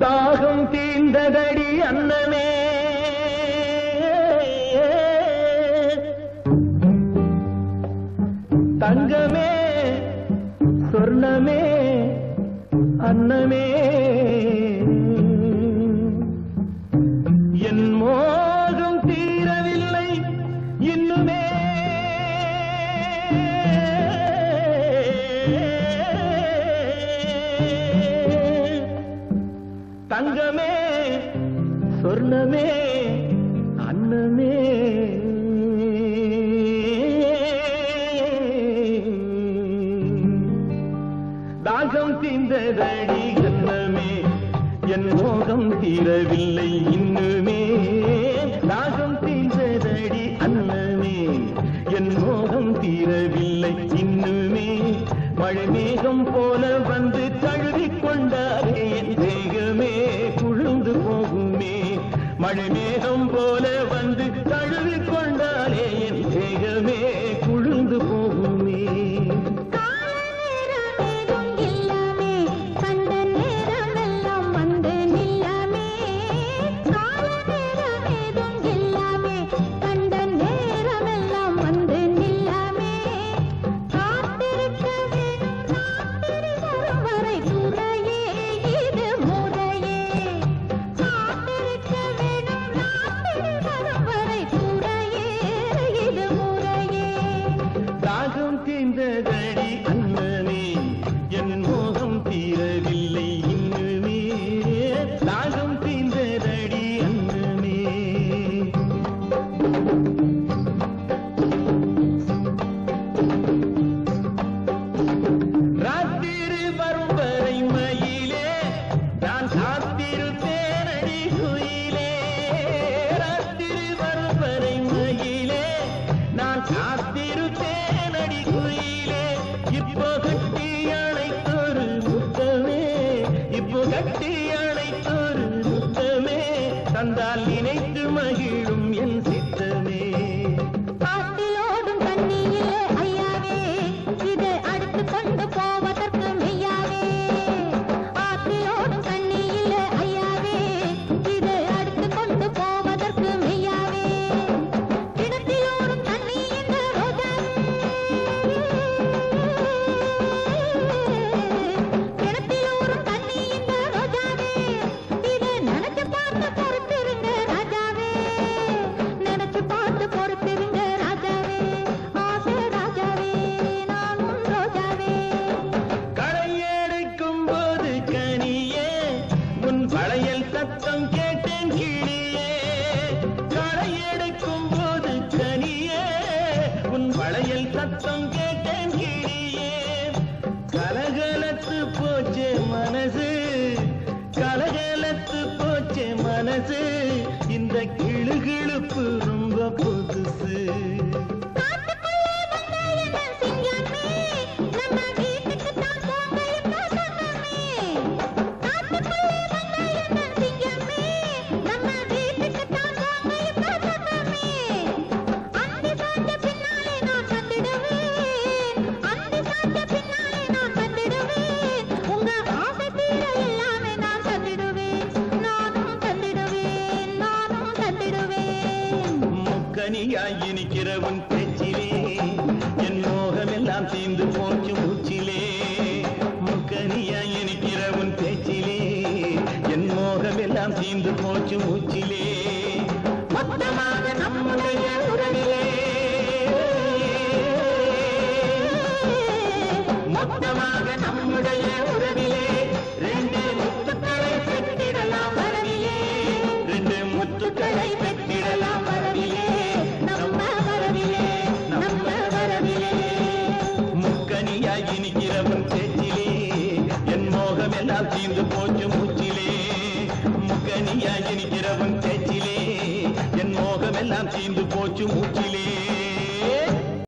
தாகம் தீர்ந்ததடி அன்னமே தங்கமே சொர்ணமே அன்னமே என் மோகம் தீரவில்லை இன்னுமே தங்கமே சொர்ணமே அன்னமே தாகம் தீர்ந்ததடி கண்ணமே என் மோகம் தீரவில்லை இன்னுமே தாகம் தீர்ந்ததடி அன்னமே என் மோகம் தீரவில்லை இன்னுமே மழை மேகம் போல வந்து தழுவிக் கொண்டாரே என் தேகமே குழுந்து போகுமே மழை மேகம் போல வந்து தழுவிக் கொண்டாரே என் தேகமே குழுந்து போகுமே காலநேரமேதும் இல்லாமே கண்ட நேரமெல்லாம் வந்து நில்லாமே காலநேரமேதும் இல்லாமே கண்ட நேரமெல்லாம் வந்து நில்லாமே காத்திருக்க வேணும் ராத்திரி வரும் வரை துணையே இது முறையே காத்திருக்க வேணும் ராத்திரி வரும் வரை துணையே இது முறையே தாகம் தீர்ந்ததடி அண்ணனே என் மோகம் தீரவில்லை இன்னுமே தாகம் தீர்ந்ததடி அண்ணனே ராத்திரி வரும் வரை மயிலே நான் காத்திருப்பேனடி குயிலே ராத்திரி வரும் வரை மயிலே நான் காத்திருப்பேனடி குயிலே இப்போ கட்டி அணைத்தொரு முத்தமே இப்போ கட்டி அணைத்தொரு முத்தமே தந்தால் நினைத்து மகிழும் என் சித்தமே ஆற்றிலோடும் தண்ணியிலே ஐயாவே இது அடுத்து கொண்டு போவதற்கு மெய்யாவே ஆற்றிலோடும் தண்ணியிலே ஐயாவே இது அடுத்து கொண்டு போவதற்கு மெய்யாவே கிணத்திலோடும் தண்ணி இந்த ரோஜாவே கிணத்திலோடும் தண்ணி இந்த ரோஜாவே இது நினைச்சு பார்த்து பொறுத்திருங்க ராஜாவே நினைச்சு பார்த்து பொறுத்திருங்க ராஜாவே ஆசை ராஜாவே நானும் ரோஜாவே களையெடுக்கும் போது கனியே உன் வளையல் சத்தம் கேட்டேன் கிளியே களையெடுக்கும் போது கனியே உன் வளையல் சத்தம் கேட்டேன் கிளியே கலகலத்து போச்சே மனசு கலகலத்து போச்சே மனசு இந்த கிளுகிழுப்பு ரொம்ப புதுசு காட்டுக்குள்ளே வந்த என்ன சிங்கமே நம்ம வீட்டுக்கு தான் போங்க இப்ப சொன்னமே காட்டுக்குள்ளே வந்த என்ன சிங்கமே நம்ம வீட்டுக்கு தான் போங்க இப்ப சொன்னமே அந்தி சாஞ்ச பின்னாலே நான் வந்துடுவேன் அந்தி சாஞ்ச பின்னாலே நான் வந்துடுவேன் உங்க ஆசை தீர எல்லாமே நான் தந்திடுவேன் நானும் தந்திடுவேன் நானும் தந்திடுவேன் முக்கனியாய் இனிக்கிற உன் பேச்சிலே என் மோகமெல்லாம் தீந்து போச்சு மூச்சிலே முக்கனியாய் இனிக்கிற உன் பேச்சிலே என் மோகமெல்லாம் தீந்து போச்சு மூச்சிலே மொத்தமாக நம்முடைய உறவிலே மொத்தமாக நம்முடைய உறவிலே ரெண்டு முத்துக்களை பெற்றிடலாம் வரவிலே ரெண்டு முத்துக்களை பெற்றிடலாம் வரவிலே நம்ம வரவிலே நம்ம வரவிலே முக்கனியாய் இனிக்கிறவன் பேச்சிலே என் மோகமெல்லாம் தீர்ந்து போச்சு மூச்சிலே முக்கனியாய் இனிக்கிறவன் பேச்சிலே என் மோகமெல்லாம் தீர்ந்து போச்சு மூச்சிலே